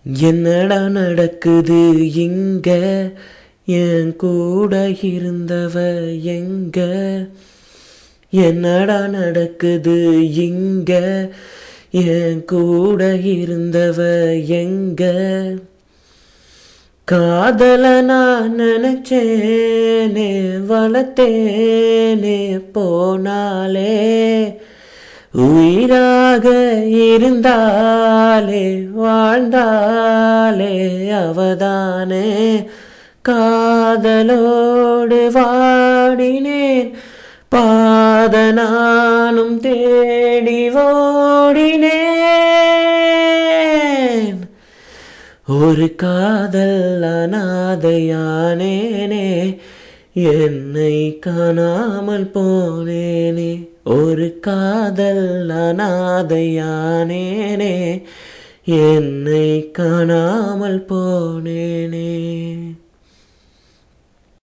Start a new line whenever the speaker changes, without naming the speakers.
என்னடா நடக்குது இங்க என் கூட இருந்தவ எங்க என்னடா நடக்குது இங்க என் கூட இருந்தவ எங்க காதல நான் நினைச்சேனே வளர்த்தேனே போனாலே உயிராக இருந்தாலே வாழ்ந்தாலே அவதானே காதலோடு வாடினேன் பாத நானும் தேடி ஓடினேன் ஒரு காதல் அனாதையானேனே என்னை காணாமல் போனேனே ஒரு காதல் அனாதையானேனே என்னை காணாமல் போனேனே